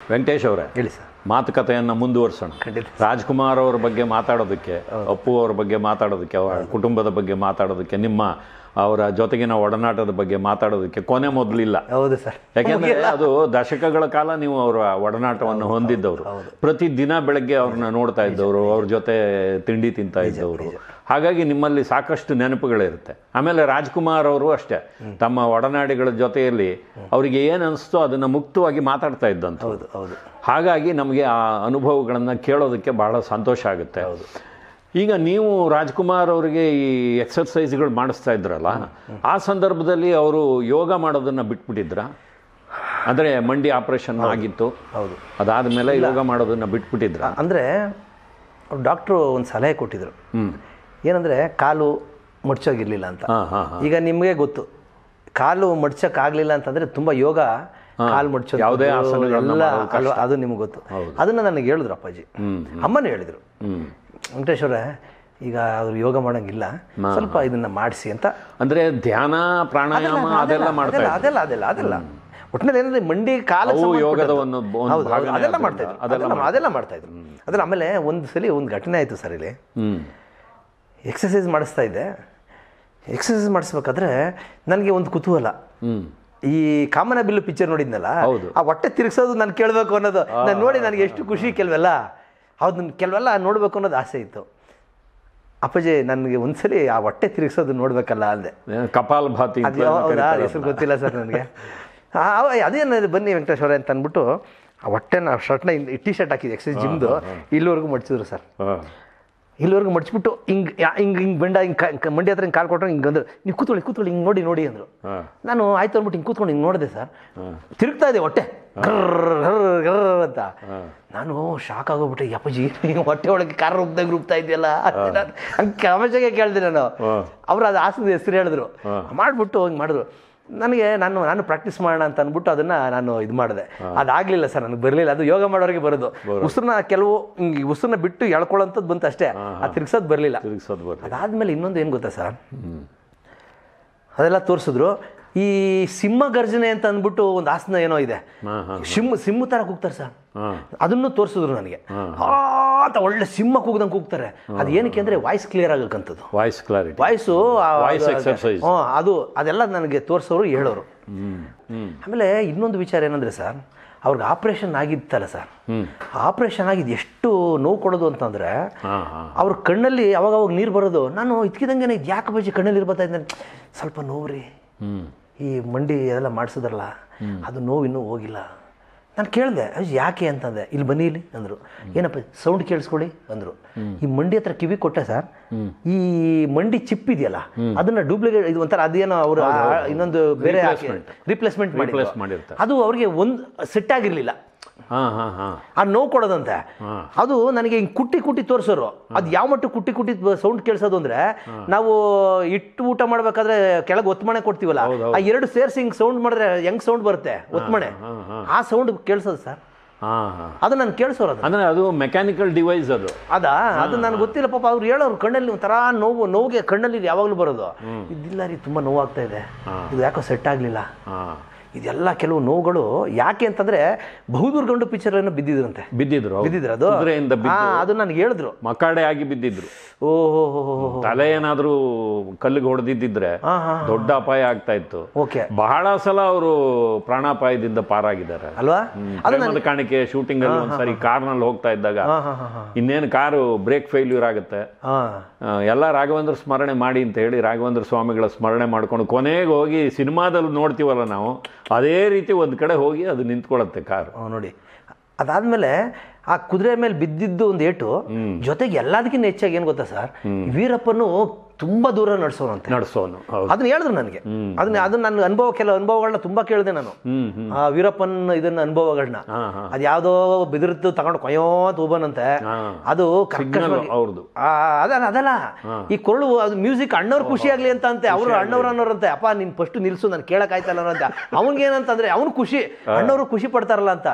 ವೆಂಕಟೇಶ್ ಅವರೇ ಹೇಳಿ ಸರ್ ಮಾತುಕತೆಯನ್ನು ಮುಂದುವರ್ಸೋಣ ಖಂಡಿತ. ರಾಜ್ಕುಮಾರ್ ಅವ್ರ ಬಗ್ಗೆ ಮಾತಾಡೋದಕ್ಕೆ ಅಪ್ಪು ಅವ್ರ ಬಗ್ಗೆ ಮಾತಾಡೋದಕ್ಕೆ ಅವರ ಕುಟುಂಬದ ಬಗ್ಗೆ ಮಾತಾಡೋದಕ್ಕೆ ನಿಮ್ಮ ಅವರ ಜೊತೆಗಿನ ಒಡನಾಟದ ಬಗ್ಗೆ ಮಾತಾಡೋದಕ್ಕೆ ಕೊನೆ ಮೊದಲಿಲ್ಲ ಹೌದು ಸರ್ ಯಾಕೆಂದ್ರೆ ಅದು ದಶಕಗಳ ಕಾಲ ನೀವು ಅವರ ಒಡನಾಟವನ್ನು ಹೊಂದಿದ್ದವರು ಪ್ರತಿ ದಿನ ಬೆಳಗ್ಗೆ ಅವ್ರನ್ನ ನೋಡ್ತಾ ಇದ್ದವರು ಅವ್ರ ಜೊತೆ ತಿಂಡಿ ತಿಂತಾ ಇದ್ದವರು ಹಾಗಾಗಿ ನಿಮ್ಮಲ್ಲಿ ಸಾಕಷ್ಟು ನೆನಪುಗಳಿರುತ್ತೆ ಆಮೇಲೆ ರಾಜ್ಕುಮಾರ್ ಅವರು ಅಷ್ಟೇ ತಮ್ಮ ಒಡನಾಡಿಗಳ ಜೊತೆಯಲ್ಲಿ ಅವರಿಗೆ ಏನು ಅನಿಸ್ತೋ ಅದನ್ನ ಮುಕ್ತವಾಗಿ ಮಾತಾಡ್ತಾ ಇದ್ದಂತ ಹೌದು ಹೌದು ಹಾಗಾಗಿ ನಮಗೆ ಆ ಅನುಭವಗಳನ್ನು ಕೇಳೋದಕ್ಕೆ ಬಹಳ ಸಂತೋಷ ಆಗುತ್ತೆ ಈಗ ನೀವು ರಾಜ್ಕುಮಾರ್ ಅವರಿಗೆ ಈ ಎಕ್ಸರ್ಸೈಸ್ಗಳು ಮಾಡಿಸ್ತಾ ಇದ್ರಲ್ಲ ಆ ಸಂದರ್ಭದಲ್ಲಿ ಅವರು ಯೋಗ ಮಾಡೋದನ್ನ ಬಿಟ್ಬಿಟ್ಟಿದ್ರ ಅಂದರೆ ಮಂಡಿ ಆಪರೇಷನ್ ಆಗಿತ್ತು ಹೌದು ಅದಾದ ಮೇಲೆ ಯೋಗ ಮಾಡೋದನ್ನ ಬಿಟ್ಬಿಟ್ಟಿದ್ರ ಅಂದರೆ ಡಾಕ್ಟ್ರು ಒಂದು ಸಲಹೆ ಕೊಟ್ಟಿದ್ರು ಹ್ಮ್ ಏನಂದರೆ ಕಾಲು ಮಡ್ಚೋಗಿರ್ಲಿಲ್ಲ ಅಂತ ಹಾಂ ಹಾಂ ಹಾಂ ಈಗ ನಿಮಗೆ ಗೊತ್ತು ಕಾಲು ಮಡ್ಚಕ್ಕಾಗಲಿಲ್ಲ ಅಂತಂದರೆ ತುಂಬ ಯೋಗ ಕಾಲು ಮಡ್ಚೋದು ಯಾವುದೇ ಆಸನಗಳನ್ನ ಎಲ್ಲ ಮಾಡೋದು ಅಲ್ವಾ ಅದು ನಿಮ್ಗೆ ಗೊತ್ತು ಅದನ್ನು ನನಗೆ ಹೇಳಿದ್ರು ಅಪ್ಪಾಜಿ ಹ್ಮ್ ಅಮ್ಮನೇ ಹೇಳಿದರು ಹ್ಮ್ ವೆಂಕಟೇಶ್ವರ ಈಗ ಅವರು ಯೋಗ ಮಾಡೋಂಗಿಲ್ಲ ಸ್ವಲ್ಪ ಇದನ್ನ ಮಾಡಿಸಿ ಅಂತ ಅಂದ್ರೆ ಧ್ಯಾನ ಪ್ರಾಣಾಯಾಮ ಅದೆಲ್ಲ ಮಾಡ್ತಾ ಅದೆಲ್ಲ ಅದೆಲ್ಲ ಅದೆಲ್ಲ ಅದೆಲ್ಲ ಒಟ್ಟಿನಲ್ಲಿ ಏನಂದ್ರೆ ಮಂಡಿ ಕಾಲ ಅವು ಯೋಗದ ಒಂದು- ಒಂದು ಹೌದು ಹೌದು, ಭಾಗನೇ ಅದೆಲ್ಲ ಅದರಿಂದ. ಮಾಡ್ತಾ ಇದ್ರು ಅದೆಲ್ಲ ಅದೆಲ್ಲ ಮಾಡ್ತಾ ಇದ್ರು ಅದನ್ನ ಆಮೇಲೆ ಒಂದು ಸಲ ಒಂದು ಘಟನೆ ಆಯಿತು ಸರ್ ಇಲ್ಲಿ ಹ್ಮ್ ಎಕ್ಸಸೈಸ್ ಮಾಡಿಸ್ತಾ ಇದ್ದೆ ಎಕ್ಸಸೈಸ್ ಮಾಡಿಸ್ಬೇಕಾದ್ರೆ ನನಗೆ ಒಂದು ಕುತೂಹಲ ಹ್ಮ್ ಈ ಕಾಮನ ಬಿಲ್ಲು ಪಿಕ್ಚರ್ ನೋಡಿದ್ನಲ್ಲ ಹೌದು. ಆ ಹೊಟ್ಟೆ ತಿರ್ಗಿಸೋದು ನಾನು ಕೇಳಬೇಕು ಅನ್ನೋದು ನಾನು ನೋಡಿ ನನಗೆ ಎಷ್ಟು ಖುಷಿ ಕೆಲವೆಲ್ಲ ಹೌದು ನನ್ ಕೆಲವೆಲ್ಲ ನೋಡಬೇಕು ಅನ್ನೋದು ಆಸೆ ಇತ್ತು ಅಪ್ಪಾಜಿ ನನಗೆ ಒಂದ್ಸಲಿ ಆ ಹೊಟ್ಟೆ ತಿರುಗಿಸೋದು ನೋಡ್ಬೇಕಲ್ಲ ಅಂದೆ ಕಪಾಲ್ ಭಾತಿ ಅಂತ ಅದು ಹೌದಾ ಹೆಸರು ಗೊತ್ತಿಲ್ಲ ಸರ್ ನನಗೆ ಅದೇನು ಬನ್ನಿ ವೆಂಕಟೇಶ್ವರ ಅಂತ ಅಂದ್ಬಿಟ್ಟು ಆ ಹೊಟ್ಟೆನ ಶರ್ಟ್ನ ಟಿ ಶರ್ಟ್ ಹಾಕಿದೆ ಎಕ್ಸೈಸ್ ಜಿಮ್ದು ಇಲ್ಲಿವರೆಗೂ ಮಡ್ಚಿದ್ರು ಸರ್ ಹಾ. ಇಲ್ಲಿವರೆಗೂ ಮಡ್ಚಿಬಿಟ್ಟು ಹಿಂಗೆ ಹಿಂಗೆ ಹಿಂಗೆ ಬೆಂಡ ಹಿಂಗೆ ಮಂಡಿ ಹತ್ರ ಹಿಂಗೆ ಕಾಲು ಕೊಟ್ಟರೆ ಹಿಂಗೆ ಅಂದ್ರು ನೀವು ಕೂತ್ಕೊಳ್ಳಿ ಕೂತ್ಕೊಳ್ಳಿ ಹಿಂಗೆ ನೋಡಿ ನೋಡಿ ಅಂದರು ಹಾ. ನಾನು ಆಯ್ತು ಅಂದ್ಬಿಟ್ಟು ಹಿಂಗೆ ಕೂತ್ಕೊಂಡು ಹಿಂಗೆ ನೋಡಿದೆ ಸರ್ ತಿರುಗ್ತಾ ಇದೆ ಹೊಟ್ಟೆ ಗರ್ರ್ ಗರ್ರ್ ಗರ್ರ್ ಅಂತ ನಾನು ಶಾಕ್ ಆಗೋಗ್ಬಿಟ್ಟೆ ಯಪ್ಪಜಿ ಹಿಂಗೆ ಹೊಟ್ಟೆ ಒಳಗೆ ಕಾರ ರುಬ್ದಾಗ ರುಬ್ತಾ ಇದೆಯಲ್ಲ ನಾನು ಹಂಗೆ ತಮಾಷೆಗೆ ಕೇಳಿದೆ ನಾನು ಅವ್ರು ಅದು ಆಸನದ ಹೆಸರು ಹೇಳಿದ್ರು ಮಾಡಿಬಿಟ್ಟು ಹಿಂಗೆ ಮಾಡಿದ್ರು ನನಗೆ ನಾನು ನಾನು ಪ್ರಾಕ್ಟೀಸ್ ಮಾಡೋಣ ಅಂತ ಅಂದ್ಬಿಟ್ಟು ಅದನ್ನ ನಾನು ಇದು ಮಾಡಿದೆ ಅದಾಗಲಿಲ್ಲ ಸರ್ ನನಗೆ ಬರಲಿಲ್ಲ ಅದು ಯೋಗ ಮಾಡೋರಿಗೆ ಬರೋದು ಉಸಿರನ್ನ ಕೆಲವು ಹಿಂಗೆ ಉಸಿರನ್ನ ಬಿಟ್ಟು ಎಳ್ಕೊಳ್ಳೋಂಥದ್ದು ಬಂತು ಅಷ್ಟೇ ಅದು ತಿರ್ಗ್ಸೋದು ಬರಲಿಲ್ಲ ತಿರುಗಿಸೋದು ಬರ್ಲಿ ಅದಾದ್ಮೇಲೆ ಇನ್ನೊಂದು ಏನು ಗೊತ್ತಾ ಸರ್ ಅದೆಲ್ಲ ತೋರಿಸಿದ್ರು ಈ ಸಿಂಹ ಗರ್ಜನೆ ಅಂತ ಅಂದ್ಬಿಟ್ಟು ಒಂದು ಆಸನ ಏನೋ ಇದೆ ಸಿಂಹ ಸಿಂಹ ಥರ ಕೂಗ್ತಾರೆ ಸರ್ ಹಾ. ಅದನ್ನು ತೋರಿಸಿದ್ರು ನನಗೆ ಆ ಅಂತ ಒಳ್ಳೆ ಸಿಂಹ ಕೂಗ್ದಂಗೆ ಕೂಗ್ತಾರೆ ಅದು ಏನಕ್ಕೆ ಅಂದರೆ ವಾಯ್ಸ್ ಕ್ಲಿಯರ್ ಆಗಕ್ಕಂಥದ್ದು voice clarity voice Voice exercise. ಹ್ಞೂ ಅದು ಅದೆಲ್ಲ ನನಗೆ ತೋರಿಸೋರು ಹೇಳೋರು ಹ್ಮ್ ಹ್ಮ್ ಆಮೇಲೆ ಇನ್ನೊಂದು ವಿಚಾರ ಏನಂದರೆ ಸರ್ ಅವ್ರಿಗೆ ಆಪ್ರೇಷನ್ ಆಗಿತ್ತಲ್ಲ ಸರ್ ಆಪ್ರೇಷನ್ ಆಗಿದ್ದು ಎಷ್ಟು ನೋವು ಕೊಡೋದು ಅಂತಂದರೆ ಹಾ ಹಾ ಅವ್ರ ಕಣ್ಣಲ್ಲಿ ಅವಾಗ ಅವಾಗ ನೀರು ಬರೋದು ನಾನು ಇದ್ಕಿದಂಗೆ ಇದು ಯಾಕೆ ಬಜ್ಜಿ ಕಣ್ಣಲ್ಲಿ ನೀರು ಬರ್ತಾ ಇದ್ದೆ ಸ್ವಲ್ಪ ನೋವು ರೀ ಹ್ಮ್ ಈ ಮಂಡಿ ಎಲ್ಲ ಮಾಡಿಸಿದ್ರಲ್ಲ ಅದು ನೋವು ಇನ್ನೂ ಹೋಗಿಲ್ಲ ನಾನು ಕೇಳಿದೆ ಅಯ್ಯೋ ಯಾಕೆ ಅಂತಂದೆ ಇಲ್ಲಿ ಬನ್ನಿ ಇಲ್ಲಿ ಅಂದರು ಏನಪ್ಪ ಸೌಂಡ್ ಕೇಳಿಸ್ಕೊಳ್ಳಿ ಅಂದರು ಈ ಮಂಡಿ ಹತ್ರ ಕಿವಿ ಕೊಟ್ಟೆ ಸರ್ ಈ ಮಂಡಿ ಚಿಪ್ ಇದೆಯಲ್ಲ ಅದನ್ನ ಡೂಪ್ಲಿಕೇಟ್ ಇದು ಒಂಥರ ಅದೇನೋ ಅವರು ಇನ್ನೊಂದು ಬೇರೆ ರಿಪ್ಲೇಸ್ಮೆಂಟ್ Replace ಮಾಡಿ ಮಾಡಿರ್ತಾರೆ. ಅದು ಅವ್ರಿಗೆ ಒಂದು ಸೆಟ್ ಆಗಿರಲಿಲ್ಲ ಹಾ ಹಾ ಹಾ ಆ ನೋವು ಕೊಡೋದಂತೆ ಅದು ನನಗೆ ಹಿಂಗೆ ಕುಟ್ಟಿ ಕುಟ್ಟಿ ತೋರಿಸೋರು ಅದು ಯಾವ ಮಟ್ಟ ಕುಟ್ಟಿ ಕುಟ್ಟಿ ಸೌಂಡ್ ಕೇಳಿಸೋದು ಅಂದ್ರೆ ನಾವು ಇಟ್ಟು ಊಟ ಮಾಡ್ಬೇಕಾದ್ರೆ ಕೆಳಗೆ ಒತ್ತಮಣೆ ಕೊಡ್ತೀವಲ್ಲ ಆ ಎರಡು ಸೇರ್ಸಿ ಹಿಂಗೆ ಸೌಂಡ್ ಮಾಡಿದ್ರೆ ಹೆಂಗ್ ಸೌಂಡ್ ಬರುತ್ತೆ ಒತ್ತಮಣೆ ಆ ಸೌಂಡ್ ಕೇಳಿಸೋದು ಸರ್ ಹಾ ಹಾ ಅದು ನಾನು ಕೇಳಿಸೋರು ಅದು ಅಂದ್ರೆ ಅದು ಮೆಕ್ಯಾನಿಕಲ್ ಡಿವೈಸ್ ಅದು ಅದಾ ಅದು ನನಗೆ ಗೊತ್ತಿಲ್ಲ ಪಾಪ ಅವ್ರು ಹೇಳೋರು ಕಣ್ಣಲ್ಲಿ ಒಂಥರ ನೋವು ನೋವಿಗೆ ಕಣ್ಣಲ್ಲಿ ಯಾವಾಗಲೂ ಬರೋದು ಇದಿಲ್ಲ ರೀ ತುಂಬ ನೋವಾಗ್ತಾ ಇದೆ ಇದು ಯಾಕೋ ಸೆಟ್ ಆಗಲಿಲ್ಲ ಹಾ ಇದೆಲ್ಲ ಕೆಲವು ನೋವುಗಳು ಯಾಕೆ ಅಂತಂದ್ರೆ ಬಹುದೂರ್ ಗಂಡು ಪಿಕ್ಚರ್ ಏನೋ ಬಿದ್ದಿದ್ರಂತೆ ಬಿದ್ದಿದ್ರು ಹೌದು. ಬಿದ್ದಿದ್ರ ಅದು ಕುದುರೆಯಿಂದ ಹಾ, ಬಿದ್ದು ಅದು ನನಗೆ ಹೇಳಿದ್ರು ಮಕಾಡೆ ಆಗಿ ಬಿದ್ದಿದ್ರು ಓಹೋ ಹೋ ಹೋ ಹೋ ತಲೆ ಏನಾದ್ರೂ ಕಲ್ಲಿಗೆ ಹೊಡೆದಿದ್ದಿದ್ರೆ ಹಾ, ಹಾ, ದೊಡ್ಡ ಅಪಾಯ ಆಗ್ತಾ ಇತ್ತು ಓಕೆ ಬಹಳ ಸಲ ಅವರು ಪ್ರಾಣಾಪಾಯದಿಂದ ಪಾರಾಗಿದ್ದಾರೆ ಅಲ್ವಾ ಪ್ರೇಮದ ಕಾಣಿಕೆ ಶೂಟಿಂಗ್ ಅಲ್ಲಿ ಒಂದ್ಸರಿ ಕಾರ್ನಲ್ಲಿ ಹೋಗ್ತಾ ಇದ್ದಾಗ ಹಾ ಹಾ ಹಾ ಹಾ ಇನ್ನೇನು ಕಾರು ಬ್ರೇಕ್ ಫೇಲ್ಯೂರ್ ಆಗುತ್ತೆ ಹಾ ಆ, ಎಲ್ಲ ರಾಘವೇಂದ್ರ ಸ್ಮರಣೆ ಮಾಡಿ ಅಂತ ಹೇಳಿ ರಾಘವೇಂದ್ರ ಸ್ವಾಮಿಗಳ ಸ್ಮರಣೆ ಮಾಡ್ಕೊಂಡು ಕೊನೆಗೆ ಹೋಗಿ ಸಿನಿಮಾದಲ್ಲಿ ನೋಡ್ತೀವಲ್ಲ ನಾವು ಅದೇ ರೀತಿ ಒಂದ್ ಕಡೆ ಹೋಗಿ ಅದು ನಿಂತ್ಕೊಳ್ಳುತ್ತೆ ಕಾರು ಹ್ಮ್, ನೋಡಿ ಅದಾದ್ಮೇಲೆ ಆ ಕುದುರೆ ಮೇಲೆ ಬಿದ್ದಿದ್ದು ಒಂದು ಏಟು ಜೊತೆಗೆ ಎಲ್ಲದಕ್ಕಿಂತ ಹೆಚ್ಚಾಗಿ ಏನು ಗೊತ್ತಾ ಸರ್ ವೀರಪ್ಪನು ತುಂಬಾ ದೂರ ನಡೆಸೋನಂತೆ ನಡೆಸೋನು ಹೌದು ಅದನ್ನ ಹೇಳಿದ್ರು ನನಗೆ ಅದನ್ನ ಅದನ್ನ ನನ್ನ ಅನುಭವ ಕೆಲವು ಅನುಭವಗಳನ್ನ ತುಂಬಾ ಕೇಳಿದೆ ನಾನು ಹ್ಮ್ ಹ್ಮ್ ಆ ವೀರಪ್ಪನ್ ಇದನ್ನ ಅನುಭವಗಳನ್ನ ಹಾ ಹಾ ಅದು ಯಾವ್ದೋ ಬಿದಿರ್ತು ತಗೊಂಡು ಕೊಯ್ಯೋ ಅಂತ ಹೋಗೋನಂತೆ ಹಾ. ಅದು ಸಿಗ್ನಲ್ ಕರ್ಕಶವಾಗಿ ಅವ್ರದ್ದು ಆ, ಅದಲ್ಲ ಅದಲ್ಲ ಈ ಕೊರಳು ಅದು ಮ್ಯೂಸಿಕ್ ಅಣ್ಣವ್ರು ಖುಷಿ ಆಗ್ಲಿ ಅಂತ ಅಂತೆ ಅವರು ಅಣ್ಣವ್ರು ಅನ್ನೋರಂತೆ ಅಪ್ಪ ನೀನ್ ಫಸ್ಟ್ ನಿಲ್ಸು ನಾನು ಕೇಳಕ್ ಆಯ್ತಲ್ಲ ಅಂತ ಅವ್ನಿಗೆ ಏನಂತಂದ್ರೆ ಅವ್ನು ಖುಷಿ ಅಣ್ಣವರು ಖುಷಿ ಪಡ್ತಾರಲ್ಲ ಅಂತ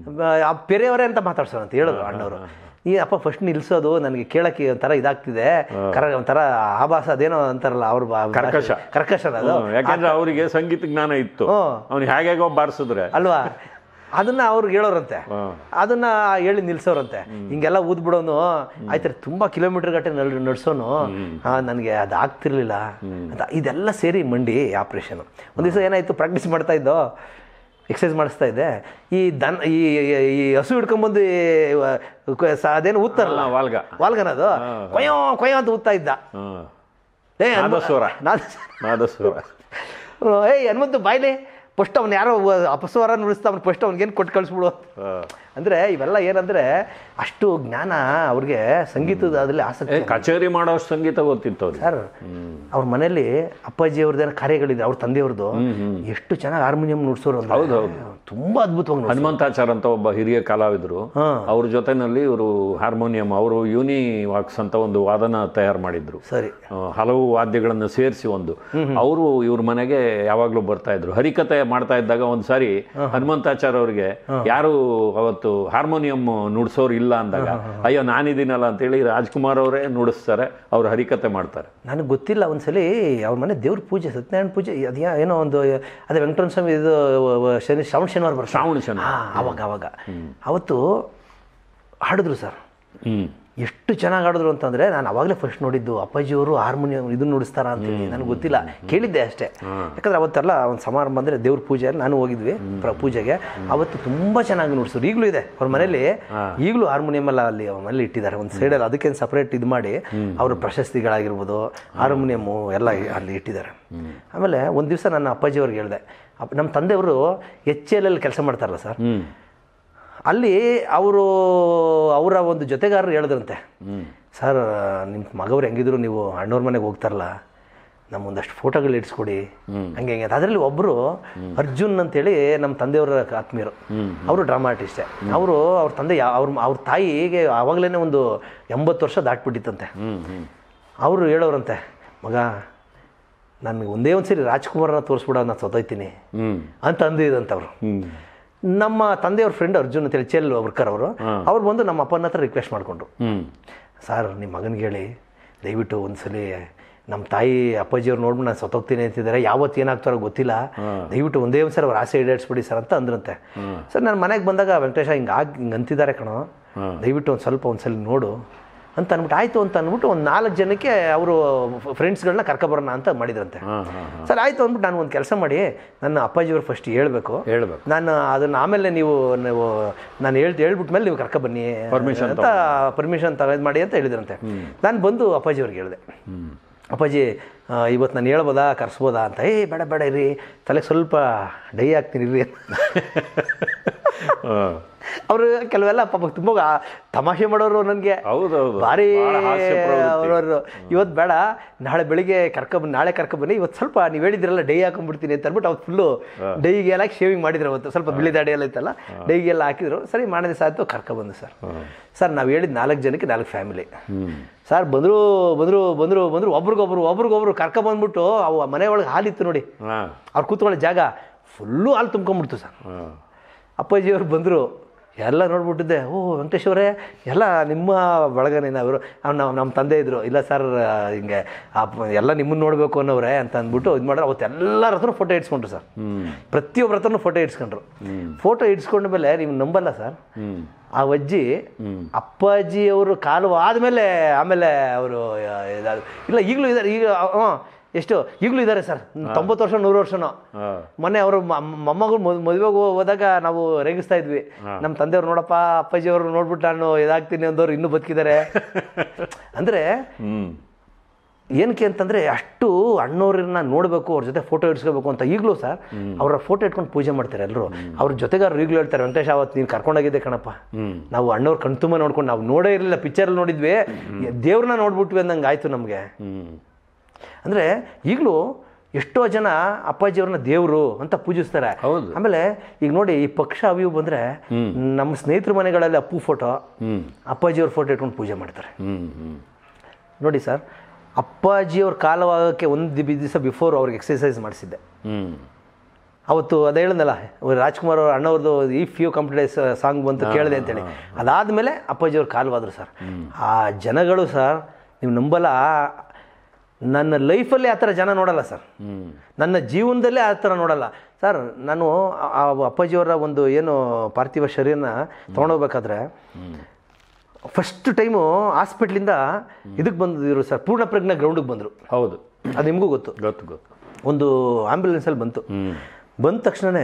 ಆ ಬೇರೆಯವರೇ ಅಂತ ಮಾತಾಡ್ಸೋರಂತ ಹೇಳಿದ್ರು ಅಣ್ಣವರು ಈ ಅಪ್ಪ ಫಸ್ಟ್ ನಿಲ್ಸೋದು ನನಗೆ ಕೇಳಕ್ಕೆ ಒಂಥರ ಇದಾಗ್ತಿದೆ ಕರ ಒಂಥರ ಆಭಾಸ ಅದೇನೋ ಅಂತಾರಲ್ಲ ಅವ್ರ ಬಾ- ಕರ್ಕಶ. ಕರ್ಕಶ ಅದು ಹ್ಮ್, ಯಾಕಂದ್ರೆ ಅವರಿಗೆ ಸಂಗೀತ ಜ್ಞಾನ ಇತ್ತು ಹ್ಮ್. ಅವ್ನು ಹೇಗೇಗೋ ಬಾರಿಸಿದ್ರೆ ಅಲ್ವಾ ಅದನ್ನ ಅವ್ರಿಗೆ ಹೇಳೋರಂತೆ ಅದನ್ನ ಹೇಳಿ ನಿಲ್ಸೋರಂತೆ ಹಿಂಗೆಲ್ಲ ಊದ್ಬಿಡೋನು ಆಯ್ತಾರೆ ತುಂಬಾ ಕಿಲೋಮೀಟರ್ ಗಟ್ಟೆ ನಡ್ ನಡ್ಸೋನು ನನಗೆ ಅದು ಆಗ್ತಿರ್ಲಿಲ್ಲ ಅಂತ ಇದೆಲ್ಲ ಸೇರಿ ಮಂಡಿ ಆಪ್ರೇಷನ್ ಒಂದು ದಿವಸ ಏನಾಯ್ತು ಪ್ರಾಕ್ಟೀಸ್ ಮಾಡ್ತಾ ಇದ್ದೋ ಎಕ್ಸಸೈಸ್ ಮಾಡಿಸ್ತಾ ಇದ್ದೆ ಈ ದನ ಈ ಈ ಹಸು ಹಿಡ್ಕೊಂಬಂದು ಈ ಕ- ಸ- ಅದೇನು ಊದ್ತಾರಲ್ಲ ಆ, ವಾಲ್ಗ. ವಾಲ್ಗನದು ಕೊಯ್ಯೋ ಕೊಯ್ಯೋ ಅಂತ ಊದ್ತಾ ಇದ್ದ ಹಾಂ ಏ ಹನುಮ- ನಾದಸ್ವರ. ನಾದ- ನಾದಸ್ವರ ಏಯ್ ಹನುಮಂತು ಬಾಯ್ಲಿ ಫಸ್ಟ್ ಅವ್ನು ಯಾರೋ ವ- ಅಪಸ್ವರ ನುಡಿಸ್ತಾ ಅವ್ನು ಫಸ್ಟ್ ಅವ್ನಿಗೇನು ಕೊಟ್ಟು ಕಳಿಸ್ಬಿಡು ಹಾಂ ಅಂದರೆ ಇವೆಲ್ಲ ಏನಂದ್ರೆ ಅಷ್ಟು ಜ್ಞಾನ ಅವ್ರಿಗೆ ಸಂಗೀತದ ಅದ್ರಲ್ಲಿ ಆಸಕ್ತಿ ಏ ಕಚೇರಿ ಮಾಡೋಷ್ಟು ಸಂಗೀತ ಗೊತ್ತಿತ್ತು ಅವ್ರಿಗೆ ಸರ್ ಅವ್ರ ಮನೇಲಿ ಅಪ್ಪಾಜಿ ಅವ್ರದ್ದೇನೋ ಕಾರ್ಯಗಳಿದೆ ಅವ್ರ ತಂದೆಯವ್ರದ್ದು ಎಷ್ಟು ಚೆನ್ನಾಗಿ ಹಾರ್ಮೋನಿಯಂ ನುಡ್ಸೋರು ಅಂದ್ರೆ ಹೌದು, ಹೌದು. ತುಂಬಾ ಅದ್ಭುತವಾಗಿ ನುಡ್ಸೋರು. ಹನುಮಂತಾಚಾರ್ ಅಂತ ಒಬ್ಬ ಹಿರಿಯ ಕಲಾವಿದರು ಹಾ. ಅವ್ರ ಜೊತೆನಲ್ಲಿ ಇವರು ಹಾರ್ಮೋನಿಯಂ ಅವರು ಯೂನಿ ವಾಕ್ಸ್ ಅಂತ ಒಂದು ವಾದನ ತಯಾರು ಮಾಡಿದ್ರು ಸರಿ ಆ, ಹಲವು ವಾದ್ಯಗಳನ್ನು ಸೇರಿಸಿ ಒಂದು ಅವರು ಇವ್ರ ಮನೆಗೆ ಯಾವಾಗಲೂ ಬರ್ತಾ ಇದ್ರು ಹರಿಕತೆ ಮಾಡ್ತಾ ಇದ್ದಾಗ ಒಂದು ಸಾರಿ ಹನುಮಂತಾಚಾರ್ಯ ಅವ್ರಿಗೆ ಯಾರು ಅವತ್ತು ಹಾರ್ಮೋನಿಯಂ ನುಡ್ಸೋರು ಇಲ್ಲ ಅಂದಾಗ ಅಯ್ಯೋ ನಾನಿದ್ದೀನಲ್ಲ ಅಂತೇಳಿ ರಾಜ್ಕುಮಾರ್ ಅವರೇ ನುಡಿಸ್ತಾರೆ ಅವ್ರು ಹರಿಕತೆ ಮಾಡ್ತಾರೆ ನನಗೆ ಗೊತ್ತಿಲ್ಲ ಒಂದ್ಸಲಿ ಅವ್ರ ಮನೆ ದೇವ್ರ ಪೂಜೆ ಸತ್ಯನಾರಾಯಣ ಪೂಜೆ ಅದು ಯಾ- ಏನೋ ಒಂದು ಅದೇ ವೆಂಕಟರಮಣ ಸ್ವಾಮಿ ಇದು ಶನಿ ಶ್ರಾವಣ ಶನಿವಾರ ಬರ್ತಾರೆ ಶ್ರಾವಣ ಶನಿ ಹಾ ಅವಾಗ ಅವಾಗ ಅವತ್ತು ಹಾಡಿದ್ರು ಸರ್ ಹ್ಮ್ ಎಷ್ಟು ಚೆನ್ನಾಗಿ ಆಡಿದ್ರು ಅಂತಂದ್ರೆ ನಾನು ಅವಾಗಲೇ ಫಸ್ಟ್ ನೋಡಿದ್ದು ಅಪ್ಪಾಜಿಯವರು ಹಾರ್ಮೋನಿಯಂ ಇದನ್ನ ನುಡಿಸ್ತಾರ ಅಂತೇಳಿ ನನಗೆ ಗೊತ್ತಿಲ್ಲ ಕೇಳಿದ್ದೆ ಅಷ್ಟೇ ಯಾಕಂದ್ರೆ ಅವತ್ತೆಲ್ಲ ಒಂದು ಸಮಾರಂಭ ಅಂದರೆ ದೇವ್ರ ಪೂಜೆ ನಾನು ಹೋಗಿದ್ವಿ ಪ್ರ ಪೂಜೆಗೆ ಅವತ್ತು ತುಂಬ ಚೆನ್ನಾಗಿ ನುಡಿಸಿದ್ರು ಈಗಲೂ ಇದೆ ಅವ್ರ ಮನೇಲಿ ಈಗಲೂ ಹಾರ್ಮೋನಿಯಂ ಎಲ್ಲ ಅಲ್ಲಿ ಅವ್ರ ಮನೇಲಿ ಇಟ್ಟಿದ್ದಾರೆ ಒಂದು ಸೈಡಲ್ಲಿ ಅದಕ್ಕೇನು ಸಪ್ರೇಟ್ ಇದು ಮಾಡಿ ಅವ್ರ ಪ್ರಶಸ್ತಿಗಳಾಗಿರ್ಬೋದು ಹಾರ್ಮೋನಿಯಮ್ಮು ಎಲ್ಲ ಅಲ್ಲಿ ಇಟ್ಟಿದ್ದಾರೆ ಆಮೇಲೆ ಒಂದು ದಿವಸ ನನ್ನ ಅಪ್ಪಾಜಿಯವ್ರಿಗೆ ಹೇಳಿದೆ ಅಪ್ಪ ನಮ್ಮ ತಂದೆಯವರು ಎಚ್ ಎಲ್ ಅಲ್ಲಿ ಕೆಲಸ ಮಾಡ್ತಾರಲ್ಲ ಸರ್ ಹ್ಮ್ ಅಲ್ಲಿ ಅವರು ಅವರ ಒಂದು ಜೊತೆಗಾರರು ಹೇಳಿದ್ರಂತೆ ಸರ್ ನಿಮ್ಮ ಮಗವ್ರು ಹೆಂಗಿದ್ರು ನೀವು ಅಣ್ಣವ್ರ ಮನೆಗೆ ಹೋಗ್ತಾರಲ್ಲ ನಮ್ಮ ಒಂದಷ್ಟು ಫೋಟೋಗಳು ಇಡ್ಸ್ಕೊಡಿ ಹಂಗೆ ಹಿಂಗೆ ಅಂತ ಅದರಲ್ಲಿ ಒಬ್ಬರು ಅರ್ಜುನ್ ಅಂತೇಳಿ ನಮ್ಮ ತಂದೆಯವರ ಆತ್ಮೀಯರು ಅವರು ಡ್ರಾಮಾ ಆರ್ಟಿಸ್ಟೇ ಅವರು ಅವ್ರ ತಂದೆ ಯಾ- ಅವ್ರ ಅವ್ರ ತಾಯಿಗೆ ಆವಾಗಲೇ ಒಂದು ಎಂಬತ್ತು ವರ್ಷ ದಾಟ್ಬಿಟ್ಟಿತ್ತಂತೆ ಹ್ಮ್ ಹ್ಮ್ ಅವರು ಹೇಳೋರಂತೆ ಮಗ ನನಗೆ ಒಂದೇ ಒಂದು ಸರಿ ರಾಜ್ಕುಮಾರನ ತೋರಿಸ್ಬಿಡ ನಾನು ಸೊತೋಯ್ತೀನಿ ಹ್ಮ್ ಅಂತ ಅಂದಿದಂತೆ ಅವರು ಹ್ಮ್ ನಮ್ಮ ತಂದೆಯವ್ರ ಫ್ರೆಂಡ್ ಅರ್ಜುನ್ ಅಂತೇಳಿ ಚೆಲ್ ವರ್ಕರ್ ಅವರು ಅವ್ರು ಬಂದು ನಮ್ಮ ಅಪ್ಪನ ಹತ್ರ ರಿಕ್ವೆಸ್ಟ್ ಮಾಡಿಕೊಂಡ್ರು ಹ್ಮ್ ಸರ್ ನಿಮ್ಮ ಮಗನಿಗೆ ಹೇಳಿ ದಯವಿಟ್ಟು ಒಂದ್ಸಲಿ ನಮ್ಮ ತಾಯಿ ಅಪ್ಪಾಜಿಯವ್ರು ನೋಡ್ಬಿಟ್ಟು ನಾನು ಸತ್ತೋಗ್ತೀನಿ ಅಂತಿದ್ದಾರೆ ಯಾವತ್ತು ಏನಾಗ್ತಾರೋ ಗೊತ್ತಿಲ್ಲ ದಯವಿಟ್ಟು ಒಂದೇ ಒಂದು ಸಲ ಅವ್ರ ಆಸೆ ಈಡೇರಿಸ್ಬಿಡಿ ಸರ್ ಅಂತ ಅಂದ್ರಂತೆ ಸರ್ ನಾನು ಮನೆಗೆ ಬಂದಾಗ ವೆಂಕಟೇಶ ಹಿಂಗೆ ಆಗಿ ಹಿಂಗೆ ಅಂತಿದ್ದಾರೆ ಕಣೋ ದಯವಿಟ್ಟು ಒಂದು ಸ್ವಲ್ಪ ಒಂದ್ಸಲ ನೋಡು ಅಂತ ಅಂದ್ಬಿಟ್ಟು ಆಯಿತು ಅಂತ ಅಂದ್ಬಿಟ್ಟು ಒಂದು ನಾಲ್ಕು ಜನಕ್ಕೆ ಅವರು ಫ್ರೆಂಡ್ಸ್ಗಳನ್ನ ಕರ್ಕೊಬರೋಣ ಅಂತ ಮಾಡಿದ್ರಂತೆ ಹಾಂ ಹಾಂ ಸರ್ ಆಯಿತು ಅಂದ್ಬಿಟ್ಟು ನಾನು ಒಂದು ಕೆಲಸ ಮಾಡಿ ನನ್ನ ಅಪ್ಪಾಜಿಯವ್ರು ಫಸ್ಟ್ ಹೇಳ್ಬೇಕು ಹೇಳ್ಬೇಕು ನಾನು ಅದನ್ನ ಆಮೇಲೆ ನೀವು ನೀವು ನಾನು ಹೇಳ್ತಿ ಹೇಳ್ಬಿಟ್ಟ ಮೇಲೆ ನೀವು ಕರ್ಕ ಬನ್ನಿ Permission ಅಂತ ಪರ್ಮಿಷನ್ ತಗೊಂಡು ಮಾಡಿ ಅಂತ ಹೇಳಿದ್ರಂತೆ ನಾನು ಬಂದು ಅಪ್ಪಾಜಿ ಅವ್ರಿಗೆ ಹೇಳಿದೆ ಅಪ್ಪಾಜಿ ಆ, ಇವತ್ತು ನಾನು ಹೇಳ್ಬೋದಾ ಕರ್ಸ್ಬೋದಾ ಅಂತ ಏ ಬೇಡ ಬೇಡ ಇರಿ ತಲೆಗೆ ಸ್ವಲ್ಪ ಡೈ ಹಾಕ್ತೀನಿ ಇರ್ರಿ ಹಾಂ ಅವರು ಕೆಲವೆಲ್ಲ ಪಾಪ ತುಂಬ ಆ- ತಮಾಷೆ ಮಾಡೋರು ನನಗೆ ಹೌದೌದು ಭಾರಿ ಭಾಳ ಹಾಸ್ಯ ಪ್ರವೃತ್ತಿ. ಅವ್ರವ್ರು ಇವತ್ತು ಬೇಡ ನಾಳೆ ಬೆಳಿಗ್ಗೆ ಕರ್ಕೊಬನ್ನಿ ನಾಳೆ ಕರ್ಕೊಬನ್ನಿ ಇವತ್ತು ಸ್ವಲ್ಪ ನೀವು ಹೇಳಿದ್ರಲ್ಲ ಡೈ ಹಾಕೊಂಡ್ಬಿಡ್ತೀನಿ ಅಂತ ಅಂದ್ಬಿಟ್ಟು ಅವ್ರು ಫುಲ್ಲು ಡೈಗೆ ಎಲ್ಲ ಶೇವಿಂಗ್ ಮಾಡಿದ್ರು ಅವತ್ತು ಸ್ವಲ್ಪ ಬಿಳಿ ದಾಡಿ ಎಲ್ಲ ಇತ್ತಲ್ಲ ಡೈಗೆ ಎಲ್ಲ ಹಾಕಿದ್ರು ಸರಿ ಮಾಡಿದ ಸಾಯ್ತು ಕರ್ಕೊಬಂದು ಸರ್ ಸರ್ ನಾವು ಹೇಳಿದ ನಾಲ್ಕು ಜನಕ್ಕೆ ನಾಲ್ಕು ಫ್ಯಾಮಿಲಿ ಸರ್ ಬಂದರು ಬಂದರು ಬಂದರು ಬಂದರು ಒಬ್ರಿಗೊಬ್ರು ಒಬ್ರಿಗೊಬ್ರು ಕರ್ಕೊಬಂದ್ಬಿಟ್ಟು ಅವು ಮನೆ ಒಳಗೆ ಹಾಲಿತ್ತು ನೋಡಿ ಹಾಂ ಅವ್ರು ಕೂತ್ಕೊಳ್ಳೋ ಜಾಗ ಫುಲ್ಲು ಹಾಲು ತುಂಬ್ಕೊಂಡ್ಬಿಡ್ತು ಸರ್ ಹಾಂ ಅಪ್ಪಾಜಿಯವ್ರು ಬಂದರು ಎಲ್ಲ ನೋಡ್ಬಿಟ್ಟಿದ್ದೆ ಓ ವೆಂಕಟೇಶ್ ಅವರೇ ಎಲ್ಲ ನಿಮ್ಮ ಬಳಗನೇನ ಅವರು ನಮ್ಮ ನಮ್ಮ ತಂದೆ ಇದ್ರು ಇಲ್ಲ ಸರ್ ಹಿಂಗೆ ಆ ಪ- ಎಲ್ಲ ನಿಮ್ಮನ್ನ ನೋಡಬೇಕು ಅನ್ನೋರೆ ಅಂತ ಅಂದ್ಬಿಟ್ಟು ಇದು ಮಾಡಿದ್ರೆ ಅವತ್ತು ಎಲ್ಲರ ಹತ್ರ ಫೋಟೋ ಇಡ್ಸ್ಕೊಂಡ್ರು ಸರ್ ಪ್ರತಿಯೊಬ್ಬರ ಹತ್ರನೂ ಫೋಟೋ ಇಡ್ಸ್ಕೊಂಡ್ರು ಫೋಟೋ ಇಡ್ಸ್ಕೊಂಡ ಮೇಲೆ ನೀವು ನಂಬಲ್ಲ ಸರ್ ಹ್ಮ್ ಆ ಅಜ್ಜಿ ಅಪ್ಪಾಜಿ ಅವರು ಕಾಲು ಆದಮೇಲೆ ಆಮೇಲೆ ಅವರು ಇಲ್ಲ ಈಗಲೂ ಇದ್ದಾರೆ ಈಗ ಹ್ಞೂ ಎಷ್ಟು ಈಗಲೂ ಇದ್ದಾರೆ ಸರ್ ತೊಂಬತ್ತು ವರ್ಷ ನೂರು ವರ್ಷನೋ ಹಾಂ ಮೊನ್ನೆ ಅವರು ಮೊಮ್ಮಗಳು ಮದುವೆಗೆ ಹೋದಾಗ ನಾವು ರೇಗಿಸ್ತಾ ಇದ್ವಿ ನಮ್ಮ ತಂದೆಯವ್ರು ನೋಡಪ್ಪ ಅಪ್ಪಾಜಿ ಅವರು ನೋಡ್ಬಿಟ್ಟು ನಾನು ಇದಾಗ್ತೀನಿ ಅಂದವ್ರು ಇನ್ನೂ ಬದುಕಿದ್ದಾರೆ ಅಂದರೆ ಹ್ಮ್ ಏನಕ್ಕೆ ಅಂತಂದರೆ ಅಷ್ಟು ಅಣ್ಣವ್ರನ್ನ ನೋಡಬೇಕು ಅವ್ರ ಜೊತೆ ಫೋಟೋ ಇಡ್ಸ್ಕೋಬೇಕು ಅಂತ ಈಗಲೂ ಸರ್ ಅವರ ಫೋಟೋ ಇಟ್ಕೊಂಡು ಪೂಜೆ ಮಾಡ್ತಾರೆ ಎಲ್ಲರೂ ಅವ್ರ ಜೊತೆಗಾರರು ಈಗಲೂ ಹೇಳ್ತಾರೆ ವೆಂಕಟೇಶ್ ಅವತ್ತು ನೀನು ಕರ್ಕೊಂಡೋಗಿದ್ದೆ ಕಣಪ್ಪ ನಾವು ಅಣ್ಣವ್ರ ಕಣ್ತುಂಬ ನೋಡ್ಕೊಂಡು ನಾವು ನೋಡೇ ಇರಲಿಲ್ಲ ಪಿಕ್ಚರಲ್ಲಿ ನೋಡಿದ್ವಿ ದೇವ್ರನ್ನ ನೋಡ್ಬಿಟ್ವಿ ಅಂದಂಗೆ ಆಯಿತು ನಮಗೆ ಹ್ಮ್ ಅಂದರೆ ಈಗಲೂ ಎಷ್ಟೋ ಜನ ಅಪ್ಪಾಜಿಯವ್ರನ್ನ ದೇವರು ಅಂತ ಪೂಜಿಸ್ತಾರೆ ಹೌದು. ಆಮೇಲೆ ಈಗ ನೋಡಿ ಈ ಪಕ್ಷ ಅವಿವು ಬಂದರೆ ನಮ್ಮ ಸ್ನೇಹಿತರ ಮನೆಗಳಲ್ಲಿ ಅಪ್ಪು ಫೋಟೋ ಹ್ಮ್ ಅಪ್ಪಾಜಿಯವ್ರ ಫೋಟೋ ಇಟ್ಕೊಂಡು ಪೂಜೆ ಮಾಡ್ತಾರೆ ಹ್ಮ್ ಹ್ಮ್ ನೋಡಿ ಸರ್ ಅಪ್ಪಾಜಿಯವ್ರ ಕಾಲವಾಗಕ್ಕೆ ಒಂದು ದಿವಸ ಬಿಫೋರ್ ಅವ್ರಿಗೆ ಎಕ್ಸಸೈಸ್ ಮಾಡಿಸಿದ್ದೆ ಹ್ಮ್ ಅವತ್ತು ಅದೇ ಹೇಳಿದ್ನಲ್ಲ ರಾಜ್ಕುಮಾರ್ ಅವ್ರ ಅಣ್ಣವ್ರದ್ದು ಈ ಫ್ಯೂ ಕಂಪ್ಲೀಟ್ ಸಾಂಗ್ ಬಂತು ಕೇಳಿದೆ ಅಂತೇಳಿ ಅದಾದಮೇಲೆ ಅಪ್ಪಾಜಿಯವ್ರ ಕಾಲವಾದರು ಸರ್ ಆ ಜನಗಳು ಸರ್ ನೀವು ನಂಬಲ್ಲ ನನ್ನ ಲೈಫಲ್ಲೇ ಆ ಥರ ಜನ ನೋಡಲ್ಲ ಸರ್ ಹ್ಮ್ ನನ್ನ ಜೀವನದಲ್ಲೇ ಆ ಥರ ನೋಡಲ್ಲ ಸರ್ ನಾನು ಆ- ಆ ಅಪ್ಪಾಜಿಯವರ ಒಂದು ಏನು ಪಾರ್ಥಿವ ಶರೀರನ ತೊಗೊಂಡೋಗ್ಬೇಕಾದ್ರೆ ಫಸ್ಟ್ ಟೈಮು ಹಾಸ್ಪಿಟ್ಲಿಂದ ಇದಕ್ಕೆ ಬಂದಿದ್ರು ಸರ್ ಪೂರ್ಣ ಪ್ರಜ್ಞಾ ಗ್ರೌಂಡಿಗೆ ಬಂದರು ಹೌದು ಅದು ನಿಮಗೂ ಗೊತ್ತು ಗೊತ್ತು ಗೊತ್ತು ಒಂದು ಆಂಬ್ಯುಲೆನ್ಸಲ್ಲಿ ಬಂತು ಹ್ಮ್ ಬಂದ ತಕ್ಷಣವೇ